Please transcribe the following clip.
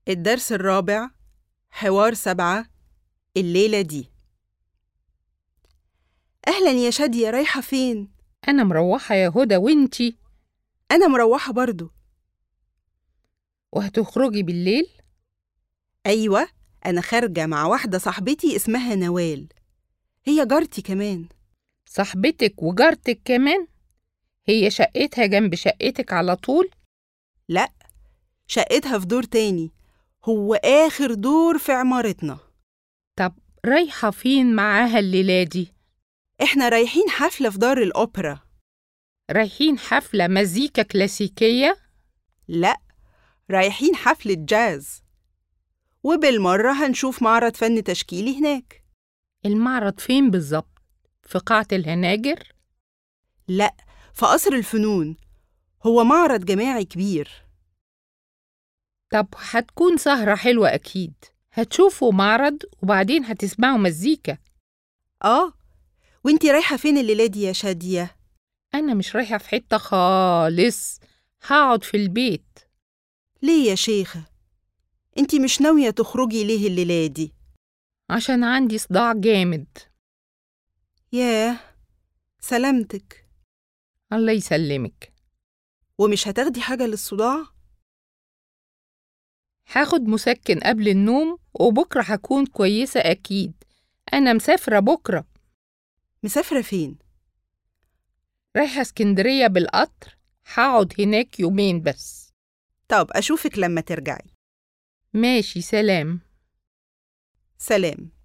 الدرس الرابع حوار سبعة الليلة دي أهلا يا شادية رايحة فين؟ أنا مروحة يا هدى وإنتي أنا مروحة برضو وهتخرجي بالليل أيوة أنا خارجة مع واحدة صاحبتي اسمها نوال هي جارتي كمان صاحبتك وجارتك كمان هي شقتها جنب شقتك على طول لأ شقتها في دور تاني هو آخر دور في عمارتنا طب رايحة فين معاها الليلة دي إحنا رايحين حفلة في دار الأوبرا رايحين حفلة مزيكا كلاسيكية لأ رايحين حفلة جاز وبالمرة هنشوف معرض فن تشكيلي هناك المعرض فين بالظبط في قاعة الهناجر لأ في قصر الفنون هو معرض جماعي كبير طب هتكون سهرة حلوة أكيد هتشوفوا معرض وبعدين هتسمعوا مزيكا آه وإنتي رايحة فين الليلة دي يا شادية؟ أنا مش رايحة في حتة خالص هقعد في البيت ليه يا شيخة؟ إنتي مش ناوية تخرجي ليه الليلة دي؟ عشان عندي صداع جامد ياه سلامتك الله يسلمك ومش هتاخدي حاجة للصداع؟ هاخد مسكن قبل النوم وبكرة هكون كويسة أكيد أنا مسافرة بكرة مسافرة فين؟ رايحة اسكندرية بالقطر هقعد هناك يومين بس طب أشوفك لما ترجعي ماشي سلام سلام